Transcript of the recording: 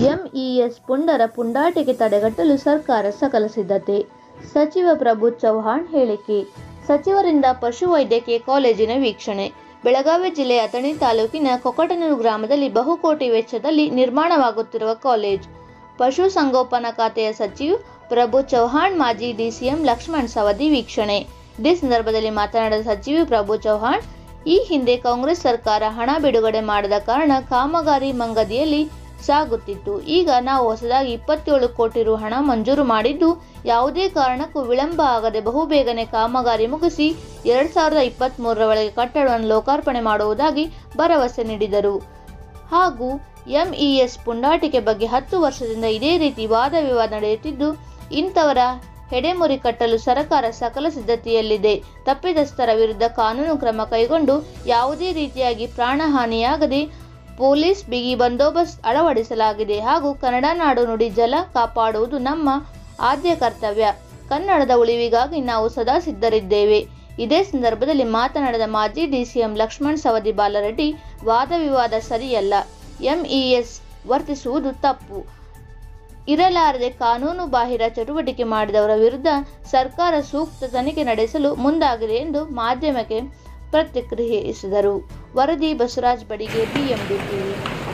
MES ಪುಂಡರ ಪುಂಡಾಟಿಕೆ ತಡೆಗಟ್ಟಲು ಸರ್ಕಾರ ಸಕಲ ಸಿದ್ಧತೆ ಸಚಿವ ಪ್ರಭು ಚವ್ಹಾಣ್ ಹೇಳಿಕೆ ಸಚಿವರಿಂದ ಪಶುವೈದ್ಯಕೀಯ ಕಾಲೇಜಿನ ವೀಕ್ಷಣೆ ಬೆಳಗಾವಿ ಜಿಲ್ಲೆಯ ಅಥಣಿ ತಾಲೂಕಿನ ಕೊಕಟನೂರು ಗ್ರಾಮದಲ್ಲಿ ಬಹುಕೋಟಿ ವೆಚ್ಚದಲ್ಲಿ ನಿರ್ಮಾಣವಾಗುತ್ತಿರುವ ಕಾಲೇಜ್ ಪಶುಸಂಗೋಪನಾ ಖಾತೆಯ ಸಚಿವ ಪ್ರಭು ಚವ್ಹಾಣ್ ಮಾಜಿ ಡಿಸಿಎಂ ಲಕ್ಷ್ಮಣ್ ಸವದಿ ವೀಕ್ಷಣೆ ಇದೇ ಸಂದರ್ಭದಲ್ಲಿ ಮಾತನಾಡಿದ ಸಚಿವ ಪ್ರಭು ಚವ್ಹಾಣ್ ಈ ಹಿಂದೆ ಕಾಂಗ್ರೆಸ್ ಸರ್ಕಾರ ಹಣ ಬಿಡುಗಡೆ ಮಾಡದ ಕಾರಣ ಕಾಮಗಾರಿ ಮಂಗದಿಯಲ್ಲಿ ಸಾಗುತ್ತಿತ್ತು ಈಗ ನಾವು ಹೊಸದಾಗಿ ಇಪ್ಪತ್ತೇಳು ಕೋಟಿ ರು ಹಣ ಮಂಜೂರು ಮಾಡಿದ್ದು ಯಾವುದೇ ಕಾರಣಕ್ಕೂ ವಿಳಂಬ ಆಗದೆ ಬಹುಬೇಗನೆ ಕಾಮಗಾರಿ ಮುಗಿಸಿ ಎರಡ್ ಸಾವಿರದ ಇಪ್ಪತ್ತ್ ಮೂರರ ಒಳಗೆ ಕಟ್ಟಡವನ್ನು ಲೋಕಾರ್ಪಣೆ ಮಾಡುವುದಾಗಿ ಭರವಸೆ ನೀಡಿದರು ಹಾಗೂ ಎಂಇಎಸ್ ಪುಂಡಾಟಿಕೆ ಬಗ್ಗೆ ಹತ್ತು ವರ್ಷದಿಂದ ಇದೇ ರೀತಿ ವಾದ ವಿವಾದ ನಡೆಯುತ್ತಿದ್ದು ಇಂಥವರ ಹೆಡೆಮುರಿ ಕಟ್ಟಲು ಸರ್ಕಾರ ಸಕಲ ಸಿದ್ಧತೆಯಲ್ಲಿದೆ ತಪ್ಪಿತಸ್ಥರ ವಿರುದ್ಧ ಕಾನೂನು ಕ್ರಮ ಕೈಗೊಂಡು ಯಾವುದೇ ರೀತಿಯಾಗಿ ಪ್ರಾಣಹಾನಿಯಾಗದೆ ಪೊಲೀಸ್ ಬಿಗಿ ಬಂದೋಬಸ್ತ್ ಅಳವಡಿಸಲಾಗಿದೆ ಹಾಗೂ ಕನ್ನಡ ನಾಡು ನುಡಿ ಜಲ ಕಾಪಾಡುವುದು ನಮ್ಮ ಆದ್ಯ ಕರ್ತವ್ಯ ಕನ್ನಡದ ಉಳಿವಿಗಾಗಿ ನಾವು ಸದಾ ಸಿದ್ಧರಿದ್ದೇವೆ ಇದೇ ಸಂದರ್ಭದಲ್ಲಿ ಮಾತನಾಡಿದ ಮಾಜಿ ಡಿಸಿಎಂ ಲಕ್ಷ್ಮಣ್ ಸವದಿ ಬಾಲರೆಡ್ಡಿ ವಾದ ವಿವಾದ ಸರಿಯಲ್ಲ ಎಂಇಎಸ್ ವರ್ತಿಸುವುದು ತಪ್ಪು ಇರಲಾರದೆ ಕಾನೂನು ಬಾಹಿರ ಚಟುವಟಿಕೆ ಮಾಡಿದವರ ವಿರುದ್ಧ ಸರ್ಕಾರ ಸೂಕ್ತ ತನಿಖೆ ನಡೆಸಲು ಮುಂದಾಗಿದೆ ಎಂದು ಮಾಧ್ಯಮಕ್ಕೆ ಪ್ರತಿಕ್ರಿಯಿಸಿದರು ವರದಿ ಬಸವರಾಜ್ ಬಡಿಗೆ ಬಿಎಂಡಿ ಟಿವಿ